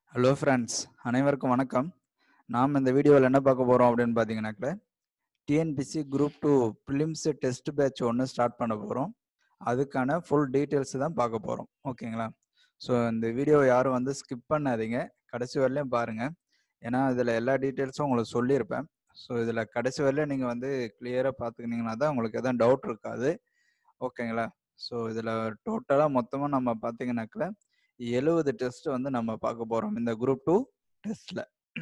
hello friends அனைவருக்கும் வணக்கம் நாம் இந்த வீடியோவில் என்ன பார்க்க போகிறோம் அப்படின்னு பார்த்தீங்கன்னாக்கா TNPSC group two prelims test batch ஒன்று ஸ்டார்ட் பண்ண போகிறோம் அதுக்கான ஃபுல் டீட்டெயில்ஸ் தான் பார்க்க போகிறோம் ஓகேங்களா ஸோ இந்த வீடியோ யாரும் வந்து ஸ்கிப் பண்ணாதீங்க கடைசி வரலையும் பாருங்கள் ஏன்னா இதில் எல்லா டீட்டெயில்ஸும் உங்களுக்கு சொல்லியிருப்பேன் ஸோ இதில் கடைசி வரலையும் நீங்கள் வந்து கிளியராக பார்த்துக்கினீங்கன்னா தான் உங்களுக்கு எதுவும் டவுட் இருக்காது ஓகேங்களா ஸோ இதில் டோட்டலாக மொத்தமாக நம்ம பார்த்தீங்கன்னாக்கா எழுபது டெஸ்ட் வந்து நம்ம பார்க்க போகிறோம் இந்த குரூப் டூ டெஸ்ட்டில்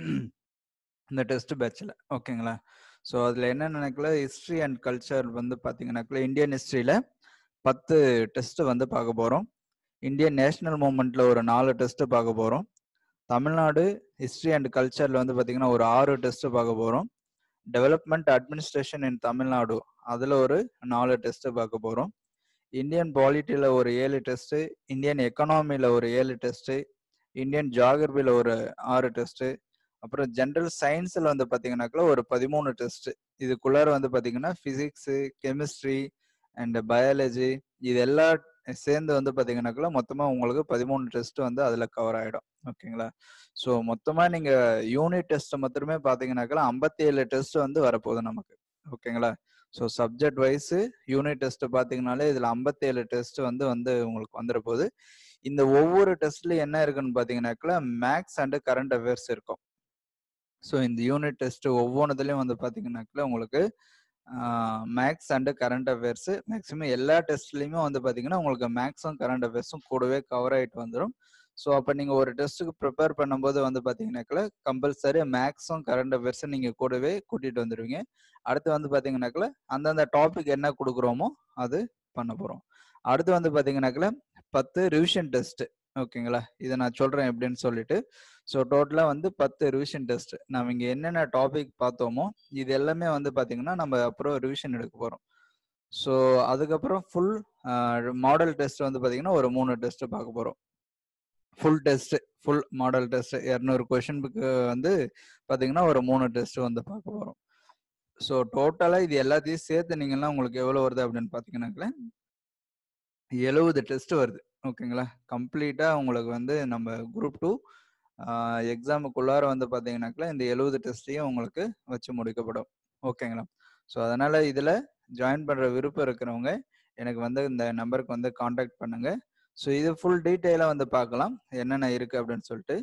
இந்த டெஸ்ட் பேட்சில் ஓகேங்களா ஸோ அதில் என்ன நினைக்கல ஹிஸ்ட்ரி அண்ட் கல்ச்சர் வந்து பார்த்தீங்கன்னாக்கா இந்தியன் ஹிஸ்ட்ரியில் பத்து டெஸ்ட் வந்து பார்க்க போகிறோம் இந்தியன் நேஷனல் மூமெண்ட்டில் ஒரு நாலு டெஸ்ட்டு பார்க்க போகிறோம் தமிழ்நாடு ஹிஸ்ட்ரி அண்ட் கல்ச்சரில் வந்து பார்த்தீங்கன்னா ஒரு ஆறு டெஸ்ட்டு பார்க்க போகிறோம் டெவலப்மெண்ட் அட்மினிஸ்ட்ரேஷன் இன் தமிழ்நாடு அதில் ஒரு நாலு டெஸ்ட்டு பார்க்க போகிறோம் இந்தியன் பாலிட்டியில் ஒரு ஏழு டெஸ்ட்டு இந்தியன் எக்கனாமியில் ஒரு ஏழு டெஸ்ட்டு இந்தியன் ஜாகிரபியில் ஒரு ஆறு டெஸ்ட்டு அப்புறம் ஜென்ரல் சயின்ஸில் வந்து பார்த்தீங்கன்னாக்கா ஒரு பதிமூணு டெஸ்ட்டு இதுக்குள்ளார வந்து பார்த்தீங்கன்னா ஃபிசிக்ஸு கெமிஸ்ட்ரி அண்ட் பயாலஜி இது எல்லாம் சேர்ந்து வந்து பார்த்தீங்கன்னாக்கா மொத்தமாக உங்களுக்கு பதிமூணு டெஸ்ட் வந்து அதில் கவர் ஆகிடும் ஓகேங்களா ஸோ மொத்தமாக நீங்கள் யூனிட் டெஸ்ட் மாத்திரமே பார்த்தீங்கன்னாக்கா ஐம்பத்தி ஏழு டெஸ்ட் வந்து வரப்போகுது நமக்கு ஓகேங்களா so subject wise unit test பார்த்தீங்கனாலே இதில் ஐம்பத்தேழு டெஸ்ட் வந்து வந்து உங்களுக்கு வந்துட போகுது இந்த ஒவ்வொரு டெஸ்ட்லையும் என்ன இருக்குன்னு பார்த்தீங்கன்னாக்கா மேக்ஸ் அண்டு கரண்ட் அஃபேர்ஸ் இருக்கும் ஸோ இந்த யூனிட் டெஸ்ட் ஒவ்வொன்றுத்துலையும் வந்து பார்த்தீங்கன்னாக்கா உங்களுக்கு maths and current affairs maximum எல்லா டெஸ்ட்லையுமே வந்து பார்த்தீங்கன்னா உங்களுக்கு மேக்ஸும் கரண்ட் அஃபேர்ஸும் கூடவே கவர் ஆகிட்டு வந்துடும் ஸோ அப்போ நீங்கள் ஒரு டெஸ்ட்டுக்கு ப்ரிப்பேர் பண்ணும்போது வந்து பார்த்தீங்கன்னாக்கா கம்பல்சரி மேக்ஸும் கரண்ட் அஃபேர்ஸும் நீங்கள் கூடவே கூட்டிகிட்டு வந்துடுவீங்க அடுத்து வந்து பார்த்தீங்கன்னாக்கா அந்தந்த டாபிக் என்ன கொடுக்குறோமோ அது பண்ண போகிறோம் அடுத்து வந்து பார்த்தீங்கன்னாக்கா பத்து ரிவிஷன் டெஸ்ட் ஓகேங்களா இதை நான் சொல்கிறேன் எப்படின்னு சொல்லிட்டு ஸோ டோட்டலாக வந்து பத்து ரிவிஷன் டெஸ்ட் நம்ம இங்கே என்னென்ன டாபிக் பார்த்தோமோ இது எல்லாமே வந்து பார்த்தீங்கன்னா நம்ம அப்புறம் ரிவிஷன் எடுக்க போகிறோம் ஸோ அதுக்கப்புறம் ஃபுல் மாடல் டெஸ்ட் வந்து பார்த்தீங்கன்னா ஒரு மூணு டெஸ்ட் பார்க்க போகிறோம் full test full model test இரநூறு கொஷினுக்கு வந்து பார்த்தீங்கன்னா ஒரு மூணு டெஸ்ட் வந்து பார்க்க போகிறோம் ஸோ டோட்டலாக இது எல்லாத்தையும் சேர்த்து நீங்கள்லாம் உங்களுக்கு எவ்வளோ வருது அப்படின்னு பார்த்தீங்கன்னாக்கா எழுபது டெஸ்ட் வருது ஓகேங்களா கம்ப்ளீட்டாக உங்களுக்கு வந்து நம்ம குரூப் டூ எக்ஸாமுக்குள்ளார வந்து பார்த்தீங்கன்னாக்கா இந்த எழுபது டெஸ்ட்டையும் உங்களுக்கு வச்சு முடிக்கப்படும் ஓகேங்களா ஸோ அதனால் இதில் ஜாயின் பண்ணுற விருப்பம் இருக்கிறவங்க எனக்கு வந்து இந்த நம்பருக்கு வந்து காண்டாக்ட் பண்ணுங்கள் ஸோ இது ஃபுல் டீட்டெயிலாக வந்து பார்க்கலாம் என்னென்ன இருக்குது அப்படின்னு சொல்லிட்டு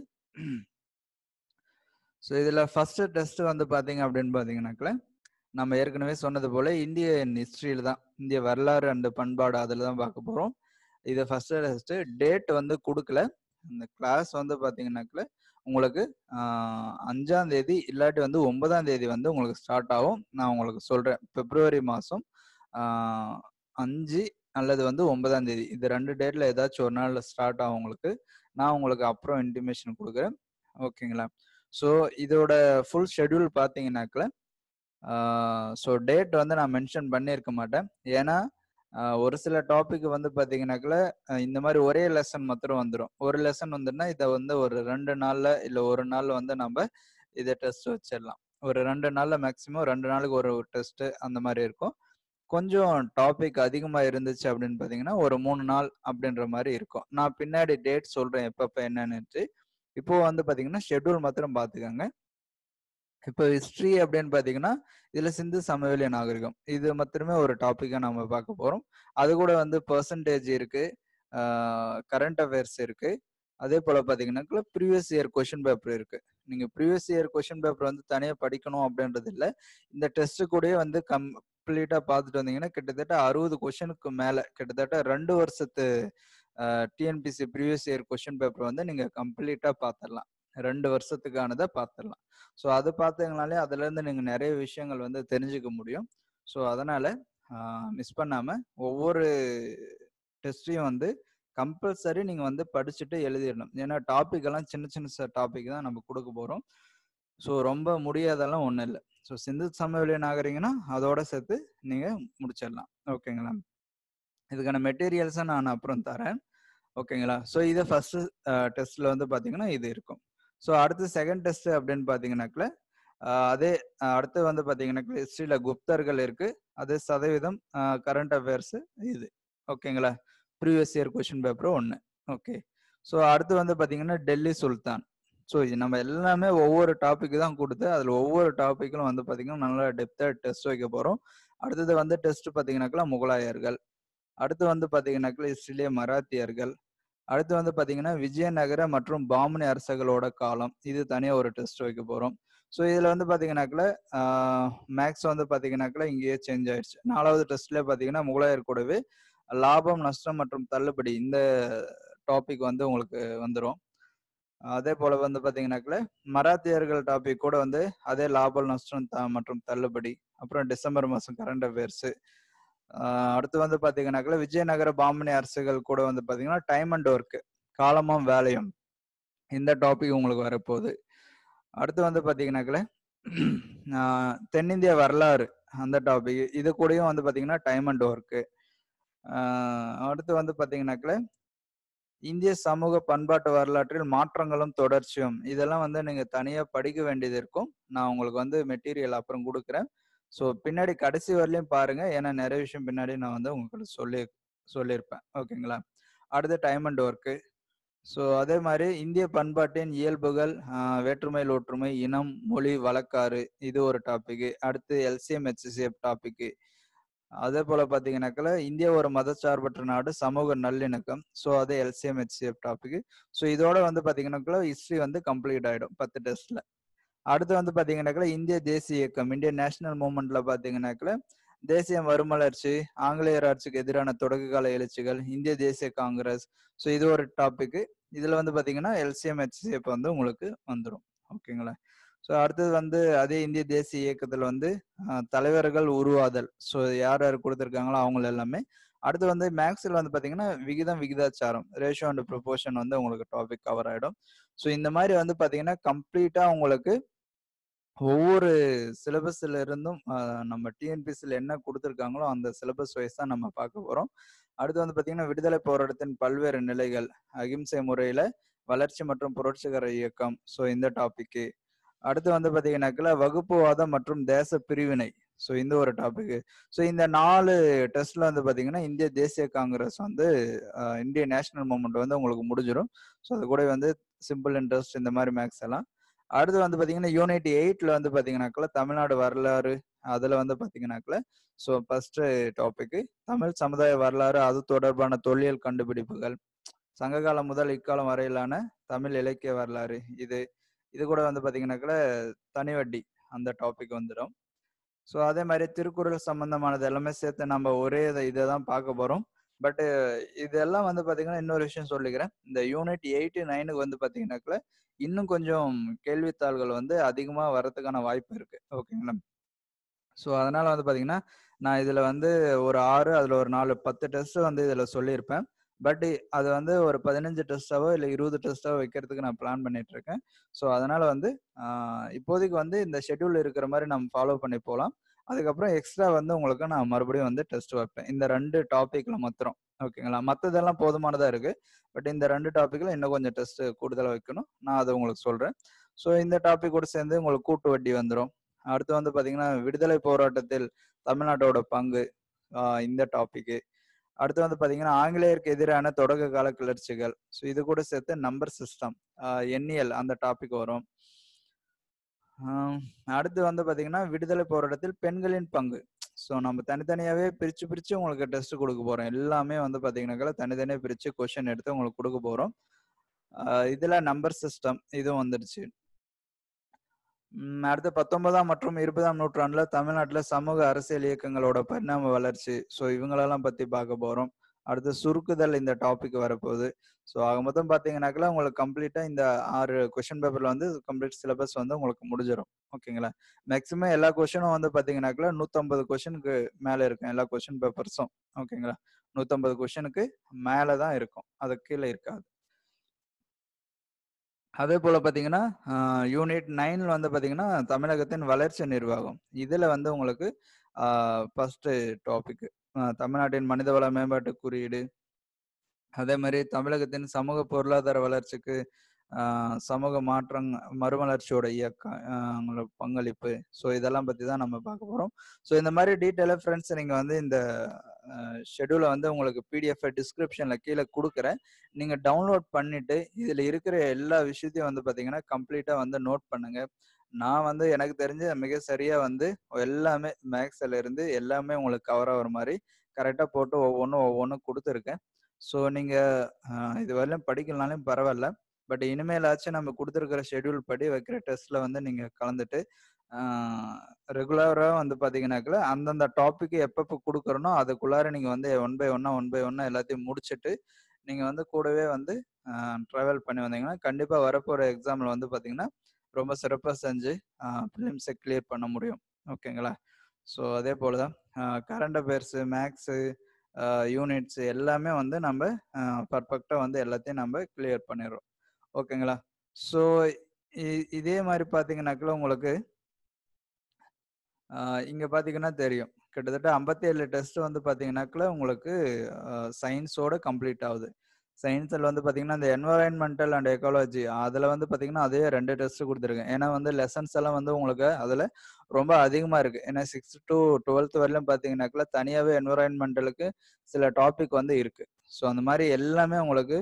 ஸோ இதில் ஃபஸ்ட்டு டெஸ்ட் வந்து பார்த்தீங்க அப்படின்னு பார்த்தீங்கன்னாக்கா நம்ம ஏற்கனவே சொன்னது போல் இந்தியன் ஹிஸ்ட்ரியில் தான் இந்திய வரலாறு அண்டு பண்பாடு அதில் தான் பார்க்க போகிறோம் இது ஃபஸ்ட்டு டெஸ்ட்டு டேட் வந்து கொடுக்கல இந்த கிளாஸ் வந்து பார்த்தீங்கன்னாக்கா உங்களுக்கு அஞ்சாம் தேதி இல்லாட்டி வந்து ஒன்பதாம் தேதி வந்து உங்களுக்கு ஸ்டார்ட் ஆகும் நான் உங்களுக்கு சொல்கிறேன் பிப்ரவரி மாதம் அஞ்சு அல்லது வந்து ஒன்பதாம் தேதி இது ரெண்டு டேட்ல ஏதாச்சும் ஒரு நாள் ஸ்டார்ட் ஆகும் உங்களுக்கு நான் உங்களுக்கு அப்புறம் இன்டிமேஷன் கொடுக்குறேன் ஓகேங்களா ஸோ இதோட ஃபுல் ஷெடியூல் பார்த்தீங்கன்னாக்கா ஸோ டேட் வந்து நான் மென்ஷன் பண்ணியிருக்க மாட்டேன் ஏன்னா ஒரு சில டாபிக் வந்து பார்த்தீங்கன்னாக்கா இந்த மாதிரி ஒரே லெசன் மாத்திரம் வந்துடும் ஒரு லெசன் வந்துன்னா இதை வந்து ஒரு ரெண்டு நாளில் இல்லை ஒரு நாள் வந்து நம்ம இதை டெஸ்ட் வச்சிடலாம் ஒரு ரெண்டு நாளில் மேக்ஸிமம் ரெண்டு நாளுக்கு ஒரு டெஸ்ட்டு அந்த மாதிரி இருக்கும் கொஞ்சம் டாபிக் அதிகமாக இருந்துச்சு அப்படின்னு பார்த்தீங்கன்னா ஒரு மூணு நாள் அப்படின்ற மாதிரி இருக்கும் நான் பின்னாடி டேட் சொல்கிறேன் எப்பப்போ என்னன்னு இப்போ வந்து பார்த்தீங்கன்னா ஷெட்யூல் மாத்திரம் பார்த்துக்கோங்க இப்போ ஹிஸ்ட்ரி அப்படின்னு பார்த்தீங்கன்னா இதில் சிந்து சமவெளி நாகரிகம் இது மாத்திரமே ஒரு டாப்பிக்காக நம்ம பார்க்க போகிறோம் அது கூட வந்து பர்சன்டேஜ் இருக்குது கரண்ட் அஃபேர்ஸ் இருக்குது அதே போல் பார்த்தீங்கன்னாக்கா ப்ரீவியஸ் இயர் கொஷின் பேப்பர் இருக்குது நீங்கள் ப்ரீவியஸ் இயர் கொஷின் பேப்பர் வந்து தனியாக படிக்கணும் அப்படின்றது இல்லை இந்த டெஸ்ட்டு கூடயே வந்து கம் கம்ப்ளீட்டாக பார்த்துட்டு வந்தீங்கன்னா கிட்டத்தட்ட அறுபது கொஷனுக்கு மேலே கிட்டத்தட்ட ரெண்டு வருஷத்து TNPSC previous year question paper வந்து நீங்கள் கம்ப்ளீட்டாக பார்த்துடலாம் ரெண்டு வருஷத்துக்கானதை பார்த்துடலாம் ஸோ அது பார்த்தீங்கனாலே அதுலேருந்து நீங்கள் நிறைய விஷயங்கள் வந்து தெரிஞ்சுக்க முடியும் ஸோ அதனால் மிஸ் பண்ணாமல் ஒவ்வொரு டெஸ்ட்டையும் வந்து கம்பல்சரி நீங்கள் வந்து படிச்சுட்டு எழுதிடணும் ஏன்னா டாபிக் எல்லாம் சின்ன சின்ன டாபிக் தான் நம்ம கொடுக்க போகிறோம் ஸோ ரொம்ப முடியாதெல்லாம் ஒன்றும் இல்லை ஸோ சிந்து சமவெளி நாகரிகம்னா அதோட சேர்த்து நீங்கள் முடிச்சிடலாம் ஓகேங்களா இதுக்கான மெட்டீரியல்ஸை நான் அப்புறம் தரேன் ஓகேங்களா ஸோ இதை ஃபர்ஸ்ட் டெஸ்ட்டில் வந்து பார்த்தீங்கன்னா இது இருக்கும் ஸோ அடுத்து செகண்ட் டெஸ்ட் அப்படின்னு பார்த்தீங்கன்னாக்கா அதே அடுத்து வந்து பார்த்தீங்கன்னாக்கா ஹிஸ்ட்ரியில் குப்தர்கள் இருக்கு அதே சதவீதம் கரண்ட் அஃபேர்ஸ் இது ஓகேங்களா ப்ரீவியஸ் இயர் கொஷின் பேப்பர் ஒன்று ஓகே ஸோ அடுத்து வந்து பார்த்தீங்கன்னா டெல்லி சுல்தான் ஸோ இது நம்ம எல்லாமே ஒவ்வொரு டாபிக் தான் கொடுத்து அதில் ஒவ்வொரு டாப்பிக்கும் வந்து பார்த்தீங்கன்னா நல்லா டெப்த்தாக டெஸ்ட் வைக்க போகிறோம் அடுத்தது வந்து டெஸ்ட் பார்த்தீங்கன்னாக்கா முகலாயர்கள் அடுத்து வந்து பார்த்தீங்கன்னாக்கா இஸ்ரேலிய மராத்தியர்கள் அடுத்து வந்து பார்த்தீங்கன்னா விஜயநகர மற்றும் பாமனி அரசர்களோட காலம் இது தனியாக ஒரு டெஸ்ட் வைக்க போகிறோம் ஸோ இதில் வந்து பார்த்தீங்கன்னாக்கா மேக்ஸ் வந்து பார்த்தீங்கன்னாக்கா இங்கேயே சேஞ்ச் ஆயிடுச்சு நாலாவது டெஸ்ட்லேயே பார்த்தீங்கன்னா முகலாயர் கூடவே லாபம் நஷ்டம் மற்றும் தள்ளுபடி இந்த டாபிக் வந்து உங்களுக்கு வந்துடும் அதே போல வந்து பாத்தீங்கன்னாக்கல மராத்தியர்கள் டாபிக் கூட வந்து அதே லாபம் நஷ்டம் த- மற்றும் தள்ளுபடி அப்புறம் டிசம்பர் மாசம் கரண்ட் அஃபேர்ஸ் அடுத்து வந்து பாத்தீங்கன்னாக்கல விஜயநகர பாமனி அரசுகள் கூட வந்து பாத்தீங்கன்னா டைம் அண்ட் ஒர்க் காலமும் வேலையும் இந்த டாபிக் உங்களுக்கு வரப்போகுது அடுத்து வந்து பாத்தீங்கன்னாக்கல ஆஹ் தென்னிந்திய வரலாறு அந்த டாபிக் இது கூடயும் வந்து பாத்தீங்கன்னா டைம் அண்ட் ஒர்க்கு அடுத்து வந்து பாத்தீங்கன்னாக்கல இந்திய சமூக பண்பாட்டு வரலாற்றில் மாற்றங்களும் தொடர்ச்சியும் இதெல்லாம் வந்து நீங்க தனியா படிக்க வேண்டியது இருக்கும் நான் உங்களுக்கு வந்து மெட்டீரியல் அப்புறம் கொடுக்குறேன் ஸோ பின்னாடி கடைசி வரலையும் பாருங்க ஏன்னா நிறைய விஷயம் பின்னாடி நான் வந்து உங்களுக்கு சொல்லி சொல்லியிருப்பேன் ஓகேங்களா அடுத்து டைம் அண்ட் ஒர்க்கு ஸோ அதே மாதிரி இந்திய பண்பாட்டின் இயல்புகள் ஆஹ் வேற்றுமையில் ஒற்றுமை இனம் மொழி வழக்காறு இது ஒரு டாபிக் அடுத்து எல்சிஎம் ஹெச்சிசிஎஃப் டாபிக் அதே போல பாத்தீங்கன்னாக்கல இந்தியா ஒரு மதச்சார்பற்ற நாடு சமூக நல்லிணக்கம் ஸோ அது எல்சிஎம் ஹெச்சிஎஃப் டாபிக் ஸோ இதோட வந்து பாத்தீங்கன்னாக்கல ஹிஸ்டரி வந்து கம்ப்ளீட் ஆயிடும் பத்து டெஸ்ட்ல அடுத்து வந்து பாத்தீங்கன்னாக்கல இந்திய தேசிய இயக்கம் இந்தியன் நேஷனல் மூவ்மெண்ட்ல பாத்தீங்கன்னாக்கல தேசிய மறுமலர்ச்சி ஆங்கிலேயர் ஆட்சிக்கு எதிரான தொடக்க கால எழுச்சிகள் இந்திய தேசிய காங்கிரஸ் ஸோ இது ஒரு டாபிக் இதுல வந்து பாத்தீங்கன்னா எல்சிஎம் ஹெச்சிஎஃப் வந்து உங்களுக்கு வந்துடும் ஓகேங்களா ஸோ அடுத்தது வந்து அதே இந்திய தேசிய இயக்கத்தில் வந்து ஆஹ், தலைவர்கள் உருவாதல் ஸோ யார் யார் கொடுத்துருக்காங்களோ அவங்க எல்லாமே அடுத்து வந்து மேக்ஸில் வந்து பார்த்தீங்கன்னா விகிதம் விகிதாச்சாரம் ரேஷியோ அண்ட் ப்ரொபோர்ஷன் வந்து உங்களுக்கு டாபிக் கவர் ஆகிடும் ஸோ இந்த மாதிரி வந்து பார்த்தீங்கன்னா கம்ப்ளீட்டாக உங்களுக்கு ஒவ்வொரு சிலபஸ்ல இருந்தும் ஆஹ், நம்ம டிஎன்பிசியில் என்ன கொடுத்துருக்காங்களோ அந்த சிலபஸ் வைஸ் தான் நம்ம பார்க்க போகிறோம் அடுத்து வந்து பார்த்தீங்கன்னா விடுதலை போராட்டத்தின் பல்வேறு நிலைகள் அகிம்சை முறையில் வளர்ச்சி மற்றும் புரட்சிகர இயக்கம் ஸோ இந்த டாபிக்கு அடுத்து வந்து பாத்தீங்கன்னாக்கல வகுப்புவாதம் மற்றும் தேச பிரிவினை ஸோ இந்த ஒரு டாபிக் ஸோ இந்த நாலு டெஸ்ட்ல வந்து பாத்தீங்கன்னா இந்திய தேசிய காங்கிரஸ் வந்து அஹ், இந்திய நேஷனல் மூமெண்ட் வந்து உங்களுக்கு முடிஞ்சிடும் ஸோ அது கூட வந்து சிம்பிள் இன்ட்ரெஸ்ட் இந்த மாதிரி மேக்ஸ் எல்லாம் அடுத்து வந்து பாத்தீங்கன்னா யூனிட் எயிட்ல வந்து பாத்தீங்கன்னாக்கல தமிழ்நாடு வரலாறு அதுல வந்து பாத்தீங்கன்னாக்கல ஸோ ஃபர்ஸ்ட் டாபிக் தமிழ் சமுதாய வரலாறு அது தொடர்பான தொல்லியல் கண்டுபிடிப்புகள் சங்ககாலம் முதல் இக்காலம் வரையிலான தமிழ் இலக்கிய வரலாறு இது இது கூட வந்து பாத்தீங்கன்னாக்கல தனி வட்டி அந்த டாபிக் வந்துடும் ஸோ அதே மாதிரி திருக்குறள் சம்பந்தமானது எல்லாமே சேர்த்து நம்ம ஒரே இதை தான் பார்க்க போறோம் பட் இதெல்லாம் வந்து பாத்தீங்கன்னா இன்னொரு விஷயம் சொல்லிக்கிறேன் இந்த யூனிட் எயிட் நைனுக்கு வந்து பாத்தீங்கன்னாக்கல இன்னும் கொஞ்சம் கேள்வித்தாள்கள் வந்து அதிகமா வரதுக்கான வாய்ப்பு இருக்கு ஓகேங்களா ஸோ அதனால வந்து பாத்தீங்கன்னா நான் இதுல வந்து ஒரு ஆறு அதுல ஒரு நாலு பத்து டெஸ்ட் வந்து இதுல சொல்லியிருப்பேன் பட் அது வந்து ஒரு பதினஞ்சு டெஸ்டாவோ இல்லை இருபது டெஸ்டாவோ வைக்கிறதுக்கு நான் பிளான் பண்ணிட்டு இருக்கேன் ஸோ அதனால வந்து ஆஹ், இப்போதைக்கு வந்து இந்த ஷெட்யூல் இருக்கிற மாதிரி நம்ம ஃபாலோ பண்ணி போகலாம் அதுக்கப்புறம் எக்ஸ்ட்ரா வந்து உங்களுக்கு நான் மறுபடியும் வந்து டெஸ்ட் வைப்பேன் இந்த ரெண்டு டாபிக்ல மாத்திரம் ஓகேங்களா மற்றதெல்லாம் போதுமானதா இருக்கு பட் இந்த ரெண்டு டாபிக்ல இன்னும் கொஞ்சம் டெஸ்ட் கூடுதலாக வைக்கணும் நான் அதை உங்களுக்கு சொல்றேன் ஸோ இந்த டாபிக் கூட சேர்ந்து உங்களுக்கு கூட்டு வட்டி வந்துடும் அடுத்து வந்து பாத்தீங்கன்னா விடுதலை போராட்டத்தில் தமிழ்நாட்டோட பங்கு ஆஹ் இந்த டாபிக் அடுத்து வந்து பாத்தீங்கன்னா ஆங்கிலேயருக்கு எதிரான தொடக்க கால கிளர்ச்சிகள் ஸோ இது கூட சேர்த்து நம்பர் சிஸ்டம் எண்ணியல் அந்த டாபிக் வரும் ஆஹ் அடுத்து வந்து பாத்தீங்கன்னா விடுதலை போராட்டத்தில் பெண்களின் பங்கு ஸோ நம்ம தனித்தனியாவே பிரிச்சு பிரிச்சு உங்களுக்கு டெஸ்ட் கொடுக்க போறோம் எல்லாமே வந்து பாத்தீங்கன்னாக்கா தனித்தனியா பிரிச்சு கொஸ்டின் எடுத்து உங்களுக்கு கொடுக்க போறோம் ஆஹ் இதுல நம்பர் சிஸ்டம் இதுவும் வந்துடுச்சு உம் அடுத்து பத்தொன்பதாம் மற்றும் இருபதாம் நூற்றாண்டுல தமிழ்நாட்டுல சமூக அரசியல் இயக்கங்களோட பரிணாம வளர்ச்சி ஸோ இவங்களெல்லாம் பத்தி பார்க்க போறோம் அடுத்து சுருக்குதல் இந்த டாபிக் வரப்போகுது ஸோ ஆக மொத்தம் பார்த்தீங்கன்னாக்கா உங்களுக்கு கம்ப்ளீட்டா இந்த ஆறு கொஷின் பேப்பர்ல வந்து கம்ப்ளீட் சிலபஸ் வந்து உங்களுக்கு முடிஞ்சிடும் ஓகேங்களா மேக்ஸிமம் எல்லா கொஷினும் வந்து பார்த்தீங்கன்னாக்கா நூற்றம்பது கொஷினுக்கு மேலே இருக்கும் எல்லா கொஷின் பேப்பர்ஸும் ஓகேங்களா நூற்றம்பது கொஷினுக்கு மேலே தான் இருக்கும் அது கீழே இருக்காது அதே போல பாத்தீங்கன்னா யூனிட் நைன்ல வந்து பாத்தீங்கன்னா தமிழகத்தின் வளர்ச்சி நிர்வாகம் இதுல வந்து உங்களுக்கு ஃபர்ஸ்ட் டாபிக் தமிழ்நாட்டின் மனிதவள மேம்பாட்டு குறியீடு அதே மாதிரி தமிழகத்தின் சமூக பொருளாதார வளர்ச்சிக்கு ஆஹ் சமூக மாற்றம் மறுமலர்ச்சியோட இயக்கம் ஆஹ் அவங்களோட பங்களிப்பு ஸோ இதெல்லாம் பற்றி தான் நம்ம பார்க்க போகிறோம் ஸோ இந்த மாதிரி டீட்டெயிலாக ஃப்ரெண்ட்ஸ் நீங்கள் வந்து இந்த ஷெடியூலை வந்து உங்களுக்கு பிடிஎஃப் டிஸ்கிரிப்ஷனில் கீழே கொடுக்குறேன் நீங்கள் டவுன்லோட் பண்ணிட்டு இதில் இருக்கிற எல்லா விஷயத்தையும் வந்து பார்த்தீங்கன்னா கம்ப்ளீட்டாக வந்து நோட் பண்ணுங்க நான் வந்து எனக்கு தெரிஞ்ச மிக சரியா வந்து எல்லாமே மேக்ஸ்ல இருந்து எல்லாமே உங்களுக்கு கவர் ஆகிற மாதிரி கரெக்டாக போட்டு ஒவ்வொன்றும் ஒவ்வொன்றும் கொடுத்துருக்கேன் ஸோ நீங்கள் இது வரலையும் படிக்கலனாலும் பரவாயில்ல பட் இனிமேலாச்சும் நம்ம கொடுத்துருக்கிற ஷெட்யூல் படி வைக்கிற டெஸ்ட்ல வந்து நீங்கள் கலந்துட்டு ரெகுலராக வந்து பார்த்தீங்கன்னாக்கல அந்தந்த டாபிக் எப்பப்போ கொடுக்குறனோ அதுக்குள்ளார நீங்கள் வந்து ஒன் பை ஒன்னா ஒன் பை ஒன்னா எல்லாத்தையும் முடிச்சுட்டு நீங்கள் வந்து கூடவே வந்து ட்ராவல் பண்ணி வந்தீங்கன்னா கண்டிப்பாக வரப்போகிற எக்ஸாமில் வந்து பார்த்தீங்கன்னா ரொம்ப சிறப்பாக செஞ்சு ஃபிலிம்ஸை கிளியர் பண்ண முடியும் ஓகேங்களா ஸோ அதே போல் தான் கரண்ட் அஃபேர்ஸு மேக்ஸு யூனிட்ஸ் எல்லாமே வந்து நம்ம பர்ஃபெக்டாக வந்து எல்லாத்தையும் நம்ம கிளியர் பண்ணிடுறோம் ஓகேங்களா ஸோ இதே மாதிரி பார்த்தீங்கன்னாக்கில் உங்களுக்கு இங்கே பார்த்தீங்கன்னா தெரியும் கிட்டத்தட்ட ஐம்பத்தி ஏழு டெஸ்ட் வந்து பார்த்தீங்கன்னாக்கில் உங்களுக்கு சயின்ஸோட கம்ப்ளீட் ஆகுது சயின்ஸில் வந்து பார்த்தீங்கன்னா இந்த என்வரான்மெண்டல் அண்ட் எக்காலஜி அதில் வந்து பார்த்தீங்கன்னா அதே ரெண்டு டெஸ்ட் கொடுத்துருக்கேன் ஏன்னா வந்து லெசன்ஸ் எல்லாம் வந்து உங்களுக்கு அதில் ரொம்ப அதிகமாக இருக்குது ஏன்னா சிக்ஸ்த் டு டுவெல்த் வரையிலும் பார்த்தீங்கன்னாக்கில் தனியாகவே என்வரான்மெண்டலுக்கு சில டாபிக் வந்து இருக்குது ஸோ அந்த மாதிரி எல்லாமே உங்களுக்கு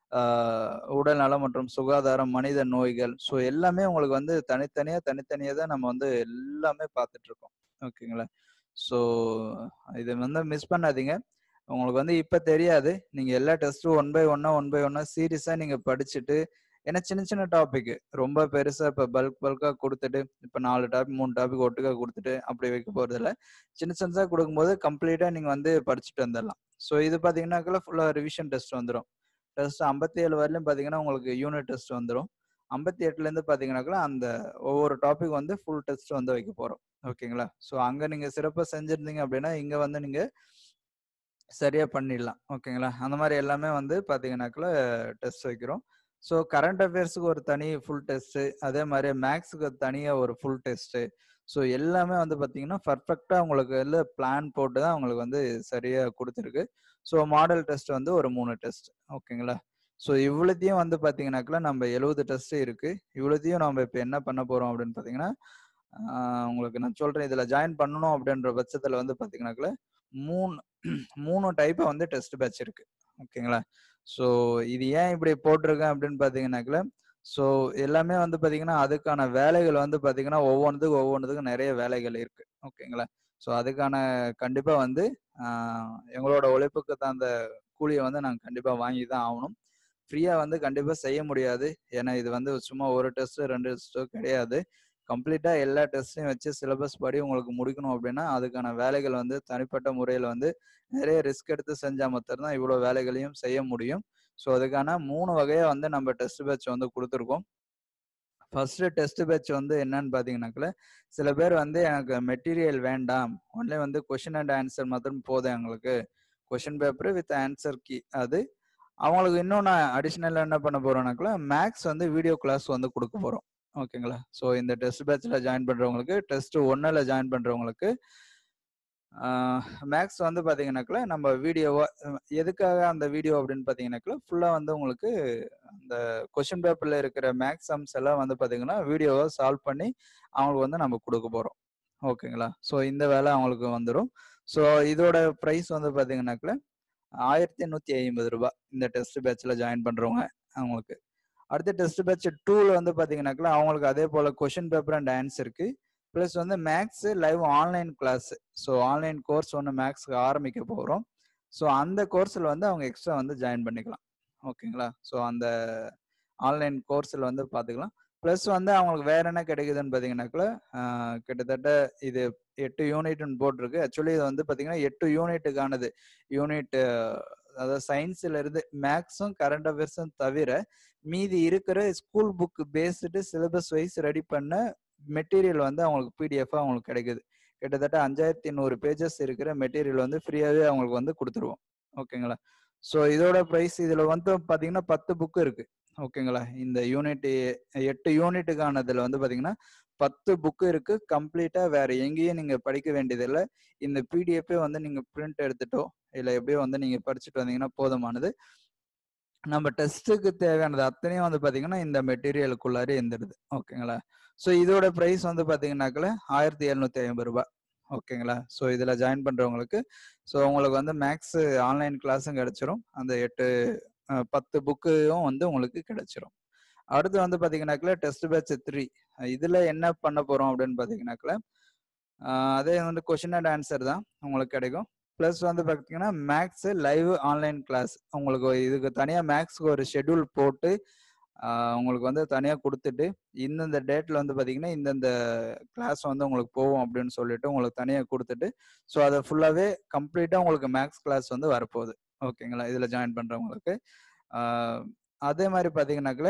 உடல் நலம் மற்றும் சுகாதாரம் மனித நோய்கள் ஸோ எல்லாமே உங்களுக்கு வந்து தனித்தனியாக தனித்தனியாக தான் நம்ம வந்து எல்லாமே பார்த்துட்டு இருக்கோம் ஓகேங்களா ஸோ இதை வந்து மிஸ் பண்ணாதீங்க உங்களுக்கு வந்து இப்போ தெரியாது நீங்கள் எல்லா டெஸ்ட்டும் ஒன் பை ஒன்னா ஒன் பை ஒன்னா சீரியஸாக நீங்கள் படிச்சுட்டு ஏன்னா சின்ன சின்ன டாபிக் ரொம்ப பெருசாக இப்போ பல்க் பல்காக கொடுத்துட்டு இப்போ நாலு டாபிக் மூணு டாபிக் ஒட்டுக்கா கொடுத்துட்டு அப்படி வைக்க போகிறதில்ல சின்ன சின்னதாக கொடுக்கும்போது கம்ப்ளீட்டாக நீங்கள் வந்து படிச்சுட்டு வந்துடலாம் ஸோ இது பார்த்தீங்கன்னாக்கா ஃபுல்லாக ரிவிஷன் டெஸ்ட் வந்துடும் டெஸ்ட் ஐம்பத்தி ஏழு வரலையும் பார்த்தீங்கன்னா உங்களுக்கு யூனிட் டெஸ்ட் வந்துடும் ஐம்பத்தி எட்டுலேருந்து பார்த்தீங்கன்னாக்கா அந்த ஒவ்வொரு டாபிக் வந்து ஃபுல் டெஸ்ட் வந்து வைக்க போகிறோம் ஓகேங்களா ஸோ அங்கே நீங்கள் சிறப்பாக செஞ்சுருந்தீங்க அப்படின்னா இங்கே வந்து நீங்கள் சரியாக பண்ணிடலாம் ஓகேங்களா அந்த மாதிரி எல்லாமே வந்து பார்த்தீங்கன்னாக்கில் டெஸ்ட் வைக்கிறோம் ஸோ கரண்ட் அஃபேர்ஸுக்கு ஒரு தனி ஃபுல் டெஸ்ட்டு அதே மாதிரி மேக்ஸுக்கு தனியாக ஒரு ஃபுல் டெஸ்ட்டு ஸோ எல்லாமே வந்து பார்த்தீங்கன்னா பர்ஃபெக்டாக உங்களுக்கு இல்லை பிளான் போட்டு தான் உங்களுக்கு வந்து சரியாக கொடுத்துருக்கு ஸோ மாடல் டெஸ்ட் வந்து ஒரு மூணு டெஸ்ட் ஓகேங்களா ஸோ இவ்வளோத்தையும் வந்து பார்த்தீங்கன்னாக்கா நம்ம எழுபது டெஸ்ட் இருக்கு இவ்வளோத்தையும் நம்ம இப்போ என்ன பண்ண போகிறோம் அப்படின்னு பார்த்தீங்கன்னா உங்களுக்கு நான் சொல்கிறேன் இதில் ஜாயின் பண்ணணும் அப்படின்ற பட்சத்தில் வந்து பார்த்தீங்கன்னாக்கா மூணு மூணு டைப்பை வந்து டெஸ்ட் பேட்ச் இருக்கு ஓகேங்களா ஸோ இது ஏன் இப்படி போட்டிருக்கேன் அப்படின்னு பார்த்தீங்கன்னாக்கா ஸோ எல்லாமே வந்து பார்த்தீங்கன்னா அதுக்கான வேலைகள் வந்து பார்த்தீங்கன்னா ஒவ்வொன்றுத்துக்கும் ஒவ்வொன்றுத்துக்கும் நிறைய வேலைகள் இருக்கு ஓகேங்களா ஸோ அதுக்கான கண்டிப்பாக வந்து எங்களோட உழைப்புக்கு தகுந்த கூலியை வந்து நாங்கள் கண்டிப்பாக வாங்கி தான் ஆகணும் ஃப்ரீயாக வந்து கண்டிப்பாக செய்ய முடியாது ஏன்னா இது வந்து சும்மா ஒரு டெஸ்ட்டு ரெண்டு டெஸ்ட்டோ கிடையாது கம்ப்ளீட்டாக எல்லா டெஸ்ட்டையும் வச்சு சிலபஸ் படி உங்களுக்கு முடிக்கணும் அப்படின்னா அதுக்கான வேலைகள் வந்து தனிப்பட்ட முறையில் வந்து நிறைய ரிஸ்க் எடுத்து செஞ்சால் மாத்திரம்தான் இவ்வளோ வேலைகளையும் செய்ய முடியும் ஸோ அதுக்கான மூணு வகையாக வந்து நம்ம டெஸ்ட் பேட்ச் வந்து கொடுத்துருக்கோம் ஃபர்ஸ்ட் டெஸ்ட் பேட்ச் வந்து என்னன்னு பார்த்தீங்கன்னாக்கல சில பேர் வந்து எனக்கு மெட்டீரியல் வேண்டாம் ஒன்லி வந்து கொஷின் அண்ட் ஆன்சர் மாத்திரம் போதும் எங்களுக்கு question paper with answer key அது அவங்களுக்கு இன்னும் நான் அடிஷ்னலாக என்ன பண்ண போறோம்னாக்கல மேக்ஸ் வந்து வீடியோ கிளாஸ் வந்து கொடுக்க போகிறோம் ஓகேங்களா ஸோ இந்த டெஸ்ட் பேட்சில் ஜாயின் பண்ணுறவங்களுக்கு டெஸ்ட் ஒன்றில் ஜாயின் பண்ணுறவங்களுக்கு மேக்ஸ் வந்து பார்த்தீங்கன்னாக்கல நம்ம வீடியோவா எதுக்காக அந்த வீடியோ அப்படின்னு பார்த்தீங்கன்னாக்கல ஃபுல்லாக வந்து உங்களுக்கு அந்த கொஷின் பேப்பரில் இருக்கிற மேக்ஸ் சம்ஸ் எல்லாம் வந்து பார்த்தீங்கன்னா வீடியோவை சால்வ் பண்ணி அவங்களுக்கு வந்து நம்ம கொடுக்க போகிறோம் ஓகேங்களா ஸோ இந்த வேலை அவங்களுக்கு வந்துடும் ஸோ இதோட ப்ரைஸ் வந்து பார்த்தீங்கன்னாக்கல ஆயிரத்தி நூற்றி ஐம்பது ரூபாய் இந்த டெஸ்ட் பேட்சில் ஜாயின் பண்ணுறவங்க அவங்களுக்கு அடுத்த டெஸ்ட் பேட்ச் டூல வந்து பார்த்தீங்கன்னாக்கா அவங்களுக்கு அதே போல் கொஷின் பேப்பர் அண்ட் ஆன்சருக்கு ப்ளஸ் வந்து maths live online class so online course ஒன்று மேக்ஸ்க்கு ஆரம்பிக்க போகிறோம் ஸோ அந்த கோர்ஸில் வந்து அவங்க எக்ஸ்ட்ரா வந்து ஜாயின் பண்ணிக்கலாம் ஓகேங்களா ஸோ அந்த ஆன்லைன் கோர்ஸில் வந்து பார்த்துக்கலாம் ப்ளஸ் வந்து அவங்களுக்கு வேற என்ன கிடைக்குதுன்னு பார்த்தீங்கன்னாக்கா கிட்டத்தட்ட இது எட்டு யூனிட்னு போட்டிருக்கு ஆக்சுவலி இது வந்து பார்த்தீங்கன்னா எட்டு யூனிட்டுக்கானது யூனிட் அதாவது சயின்ஸ்ல இருந்து மேக்ஸும் கரண்ட் அஃபேர்ஸும் தவிர மீதி இருக்கிற school book based syllabus wise ready பண்ண மெட்டீரியல் வந்து அவங்களுக்கு பிடிஎஃப் அவங்களுக்கு கிடைக்குது கிட்டத்தட்ட அஞ்சாயிரத்தி நூறு பேஜஸ் இருக்கிற மெட்டீரியல் வந்து ஃப்ரீயாகவே அவங்களுக்கு வந்து கொடுத்துருவோம் ஓகேங்களா ஸோ இதோட ப்ரைஸ் இதில் வந்து பார்த்தீங்கன்னா பத்து புக்கு இருக்கு ஓகேங்களா இந்த யூனிட் எட்டு யூனிட்டுக்கானதுல வந்து பார்த்தீங்கன்னா பத்து புக்கு இருக்கு கம்ப்ளீட்டா வேற எங்கேயும் நீங்க படிக்க வேண்டியதில்லை இந்த பிடிஎஃபே வந்து நீங்க பிரிண்ட் எடுத்துட்டோ இல்லை எப்படியோ வந்து நீங்க படிச்சுட்டு வந்தீங்கன்னா போதுமானது நம்ம டெஸ்ட்டுக்கு தேவையானது அத்தனையும் வந்து பார்த்தீங்கன்னா இந்த மெட்டீரியலுக்குள்ளாரே இருந்துடுது ஓகேங்களா ஸோ இதோட ப்ரைஸ் வந்து பார்த்தீங்கன்னாக்கல ஆயிரத்தி எழுநூத்தி ஐம்பது ரூபாய் ஓகேங்களா ஸோ இதில் ஜாயின் பண்ணுறவங்களுக்கு ஸோ உங்களுக்கு வந்து மேக்ஸ் ஆன்லைன் கிளாஸும் கிடைச்சிரும் அந்த எட்டு அஹ், பத்து புக்கும் வந்து உங்களுக்கு கிடைச்சிரும் அடுத்து வந்து பார்த்தீங்கன்னாக்கல டெஸ்ட் பேட்ச் த்ரீ இதில் என்ன பண்ண போகிறோம் அப்படின்னு பார்த்தீங்கன்னாக்கல ஆஹ் அதே வந்து கொஷின் அண்ட் ஆன்சர் தான் உங்களுக்கு கிடைக்கும் ப்ளஸ் வந்து பார்த்தீங்கன்னா மேக்ஸ் லைவ் ஆன்லைன் கிளாஸ் உங்களுக்கு இதுக்கு தனியாக மேக்ஸ்க்கு ஒரு ஷெட்யூல் போட்டு ஆஹ் உங்களுக்கு வந்து தனியாக கொடுத்துட்டு இந்தந்த டேட்டில் வந்து பார்த்தீங்கன்னா இந்தந்த கிளாஸ் வந்து உங்களுக்கு போகும் அப்படின்னு சொல்லிட்டு உங்களுக்கு தனியாக கொடுத்துட்டு ஸோ அதை ஃபுல்லாகவே கம்ப்ளீட்டாக உங்களுக்கு மேக்ஸ் கிளாஸ் வந்து வரப்போகுது ஓகேங்களா இதில் ஜாயின் பண்ணுறவங்களுக்கு அதே மாதிரி பார்த்தீங்கன்னாக்கல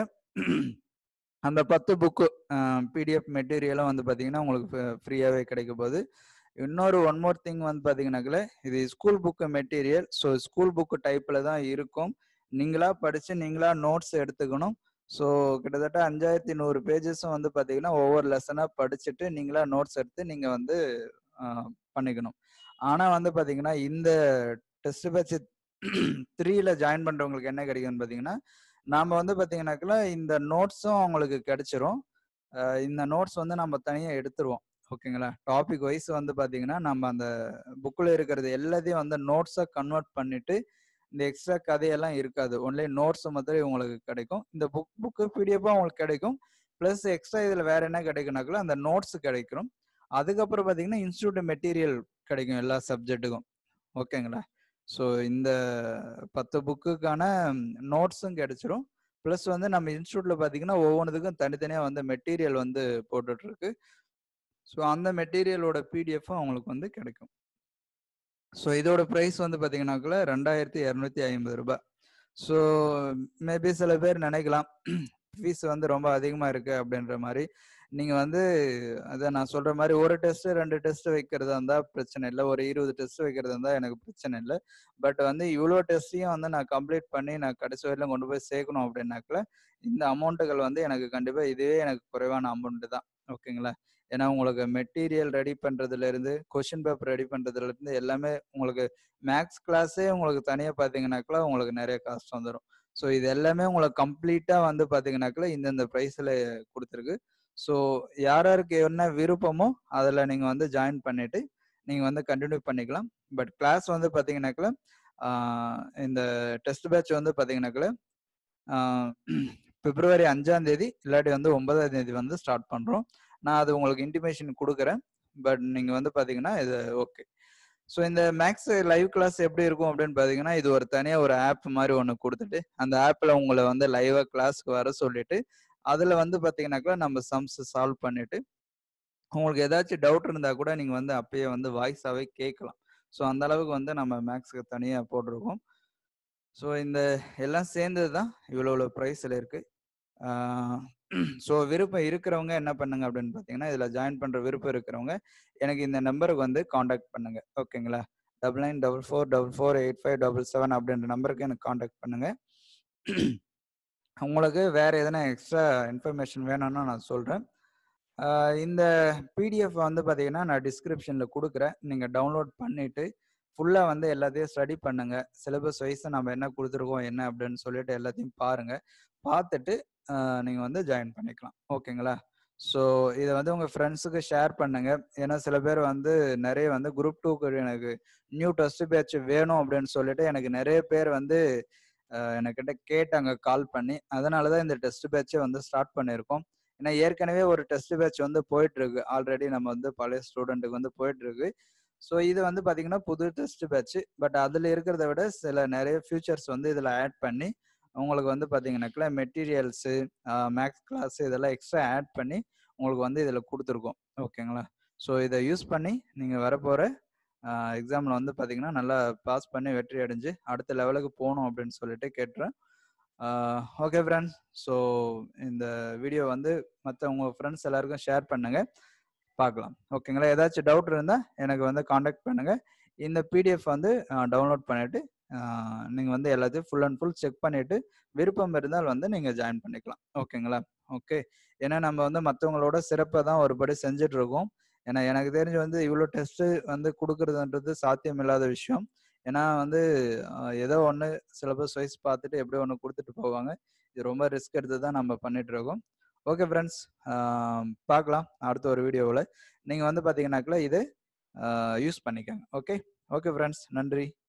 அந்த பத்து புக்கு பிடிஎஃப் மெட்டீரியலும் வந்து பார்த்தீங்கன்னா உங்களுக்கு ஃப்ரீயாகவே கிடைக்க போகுது இன்னொரு ஒன் மோர் திங் வந்து பார்த்தீங்கன்னாக்கல இது school book material so school book டைப்பில் தான் இருக்கும் நீங்களா படித்து நீங்களா நோட்ஸ் எடுத்துக்கணும் ஸோ கிட்டத்தட்ட அஞ்சாயிரத்தி நூறு பேஜஸும் வந்து பார்த்தீங்கன்னா ஒவ்வொரு லெசனாக படிச்சுட்டு நீங்களா நோட்ஸ் எடுத்து நீங்கள் வந்து ஆஹ், பண்ணிக்கணும் ஆனால் வந்து பார்த்தீங்கன்னா இந்த டெஸ்ட் பேட்ச் த்ரீல ஜாயின் பண்ணுறவங்களுக்கு என்ன கிடைக்கும்னு பார்த்தீங்கன்னா நாம வந்து பார்த்தீங்கன்னாக்கல இந்த நோட்ஸும் அவங்களுக்கு கிடைச்சிரும் அஹ் இந்த நோட்ஸ் வந்து நம்ம தனியாக எடுத்துருவோம் ஓகேங்களா டாபிக் வைஸ் வந்து பார்த்தீங்கன்னா நம்ம அந்த புக்கில் இருக்கிறது எல்லாத்தையும் வந்து நோட்ஸாக கன்வெர்ட் பண்ணிட்டு இந்த எக்ஸ்ட்ரா கதையெல்லாம் இருக்காது ஒன்லி நோட்ஸ் மாத்திரம் உங்களுக்கு கிடைக்கும் இந்த புக் புக்கு பிடிஎஃபாக உங்களுக்கு கிடைக்கும் ப்ளஸ் எக்ஸ்ட்ரா இதில் வேற என்ன கிடைக்குனாக்கல அந்த நோட்ஸ் கிடைக்கும் அதுக்கப்புறம் பார்த்தீங்கன்னா இன்ஸ்டியூட் மெட்டீரியல் கிடைக்கும் எல்லா சப்ஜெக்ட்டுக்கும் ஓகேங்களா ஸோ இந்த பத்து புக்குக்கான நோட்ஸும் கிடைச்சிரும் ப்ளஸ் வந்து நம்ம இன்ஸ்டியூட்ல பார்த்தீங்கன்னா ஒவ்வொன்றுத்துக்கும் தனித்தனியாக வந்து மெட்டீரியல் வந்து போட்டுட்டு இருக்கு ஸோ அந்த மெட்டீரியலோட பிடிஎஃப்பும் அவங்களுக்கு வந்து கிடைக்கும் ஸோ இதோட ப்ரைஸ் வந்து பார்த்தீங்கன்னாக்குள்ள ரெண்டாயிரத்தி இரநூத்தி ஐம்பது ரூபாய் ஸோ மேபி சில பேர் நினைக்கலாம் ஃபீஸ் வந்து ரொம்ப அதிகமாக இருக்கு அப்படின்ற மாதிரி நீங்கள் வந்து அதை நான் சொல்கிற மாதிரி ஒரு டெஸ்ட் ரெண்டு டெஸ்ட் வைக்கிறதா இருந்தால் பிரச்சனை இல்லை ஒரு இருபது டெஸ்ட் வைக்கிறதா இருந்தால் எனக்கு பிரச்சனை இல்லை பட் வந்து இவ்வளோ டெஸ்ட்டையும் வந்து நான் கம்ப்ளீட் பண்ணி நான் கடைசி வரையிலும் கொண்டு போய் சேர்க்கணும் அப்படின்னாக்கல இந்த அமௌண்ட்டுகள் வந்து எனக்கு கண்டிப்பாக இதுவே எனக்கு குறைவான அமௌண்ட்டு தான் ஓகேங்களா ஏன்னா உங்களுக்கு மெட்டீரியல் ரெடி பண்ணுறதுல இருந்து கொஷின் பேப்பர் ரெடி பண்ணுறதுல இருந்து எல்லாமே உங்களுக்கு மேக்ஸ் கிளாஸே உங்களுக்கு தனியாக பார்த்தீங்கன்னாக்கல உங்களுக்கு நிறைய காஸ்ட் வந்துடும் ஸோ இது எல்லாமே உங்களுக்கு கம்ப்ளீட்டாக வந்து பார்த்தீங்கன்னாக்கல இந்தந்த ப்ரைஸில் கொடுத்துருக்கு ஸோ யார் யாருக்கு என்ன விருப்பமோ அதில் நீங்கள் வந்து ஜாயின் பண்ணிட்டு நீங்கள் வந்து கண்டினியூ பண்ணிக்கலாம் பட் கிளாஸ் வந்து பார்த்தீங்கன்னாக்கல ஆஹ் இந்த டெஸ்ட் பேட்ச் வந்து பார்த்தீங்கன்னாக்கல பிப்ரவரி அஞ்சாம் தேதி இல்லாட்டி வந்து ஒன்பதாம் தேதி வந்து ஸ்டார்ட் பண்ணுறோம் நான் அது உங்களுக்கு இன்டிமேஷன் கொடுக்குறேன் பட் நீங்கள் வந்து பார்த்தீங்கன்னா இது ஓகே ஸோ இந்த மேக்ஸ் லைவ் கிளாஸ் எப்படி இருக்கும் அப்படின்னு பார்த்தீங்கன்னா இது ஒரு தனியாக ஒரு ஆப் மாதிரி ஒன்று கொடுத்துட்டு அந்த ஆப்பில் உங்களை வந்து லைவாக கிளாஸ்க்கு வர சொல்லிட்டு அதில் வந்து பார்த்தீங்கன்னாக்கா நம்ம சம்ஸ் சால்வ் பண்ணிட்டு உங்களுக்கு ஏதாச்சும் டவுட் இருந்தால் கூட நீங்கள் வந்து அப்பயே வந்து வாய்ஸாகவே கேட்கலாம் ஸோ அந்த அளவுக்கு வந்து நம்ம மேக்ஸுக்கு தனியாக போட்டிருக்கோம் ஸோ இந்த எல்லாம் சேர்ந்தது தான் இவ்வளோ இவ்வளோ ப்ரைஸில் இருக்குது ஸோ விருப்பம் இருக்கிறவங்க என்ன பண்ணுங்க அப்படின்னு பார்த்தீங்கன்னா இதில் ஜாயின் பண்ணுற விருப்பம் இருக்கிறவங்க எனக்கு இந்த நம்பருக்கு வந்து காண்டாக்ட் பண்ணுங்க ஓகேங்களா double nine double four double four eight five double seven அப்படின்ற நம்பருக்கு எனக்கு காண்டாக்ட் பண்ணுங்க உங்களுக்கு வேற எதனா எக்ஸ்ட்ரா இன்ஃபர்மேஷன் வேணும்னா நான் சொல்கிறேன் இந்த பிடிஎஃப் வந்து பார்த்தீங்கன்னா நான் டிஸ்கிரிப்ஷனில் கொடுக்குறேன் நீங்கள் டவுன்லோட் பண்ணிவிட்டு ஃபுல்லாக வந்து எல்லாத்தையும் ஸ்டடி பண்ணுங்க சிலபஸ் வைஸ் நம்ம என்ன கொடுத்துருக்கோம் என்ன அப்படின்னு சொல்லிட்டு எல்லாத்தையும் பாருங்க பார்த்துட்டு நீங்கள் வந்து ஜாயின் பண்ணிக்கலாம் ஓகேங்களா ஸோ இதை வந்து உங்கள் ஃப்ரெண்ட்ஸுக்கு ஷேர் பண்ணுங்க ஏன்னா சில பேர் வந்து நிறைய வந்து குரூப் டூக்கு எனக்கு நியூ டெஸ்ட் பேட்ச் வேணும் அப்படின்னு சொல்லிட்டு எனக்கு நிறைய பேர் வந்து எனக்கிட்ட கேட்டாங்க கால் பண்ணி அதனால தான் இந்த டெஸ்ட் பேட்சை வந்து ஸ்டார்ட் பண்ணியிருக்கோம் ஏன்னா ஏற்கனவே ஒரு டெஸ்ட் பேட்ச் வந்து போயிட்டு இருக்கு ஆல்ரெடி நம்ம வந்து பழைய ஸ்டூடெண்ட்டுக்கு வந்து போயிட்டு இருக்கு ஸோ இது வந்து பார்த்தீங்கன்னா புது டெஸ்ட் பேட்ச் பட் அதில் இருக்கிறத விட சில நிறைய ஃபியூச்சர்ஸ் வந்து இதில் ஆட் பண்ணி உங்களுக்கு வந்து பார்த்தீங்கன்னாக்கா மெட்டீரியல்ஸு மேக்ஸ் கிளாஸ் இதெல்லாம் எக்ஸ்ட்ரா ஆட் பண்ணி உங்களுக்கு வந்து இதில் கொடுத்துருக்கோம் ஓகேங்களா ஸோ இதை யூஸ் பண்ணி நீங்கள் வரப்போகிற எக்ஸாமில் வந்து பார்த்தீங்கன்னா நல்லா பாஸ் பண்ணி வெற்றி அடைஞ்சு அடுத்த லெவலுக்கு போகணும் அப்படின்னு சொல்லிட்டு கேட்டுறேன் ஓகே ஃப்ரெண்ட்ஸ் ஸோ இந்த வீடியோ வந்து மற்ற உங்கள் ஃப்ரெண்ட்ஸ் எல்லாருக்கும் ஷேர் பண்ணுங்க பார்க்கலாம் ஓகேங்களா ஏதாச்சும் டவுட் இருந்தால் எனக்கு வந்து காண்டாக்ட் பண்ணுங்க இந்த பிடிஎஃப் வந்து டவுன்லோட் பண்ணிட்டு நீங்கள் வந்து எல்லாத்தையும் ஃபுல் அண்ட் ஃபுல் செக் பண்ணிட்டு விருப்பம் இருந்தால் வந்து நீங்கள் ஜாயின் பண்ணிக்கலாம் ஓகேங்களா ஓகே ஏன்னா நம்ம வந்து மற்றவங்களோட சிறப்பாக தான் ஒருபடி செஞ்சுட்டு இருக்கோம் ஏன்னா எனக்கு தெரிஞ்சு வந்து இவ்வளோ டெஸ்ட்டு வந்து கொடுக்குறதுன்றது சாத்தியம் இல்லாத விஷயம் ஏன்னா வந்து அஹ், ஏதோ ஒன்று சிலபஸ் வைஸ் பார்த்துட்டு எப்படியோ ஒன்று கொடுத்துட்டு போவாங்க இது ரொம்ப ரிஸ்க் எடுத்து தான் நம்ம பண்ணிட்டு இருக்கோம் ஓகே ஃப்ரெண்ட்ஸ் பார்க்கலாம் அடுத்த ஒரு வீடியோவில் நீங்கள் வந்து பார்த்தீங்கன்னாக்கில் இது யூஸ் பண்ணிக்கோங்க ஓகே ஓகே ஃப்ரெண்ட்ஸ் நன்றி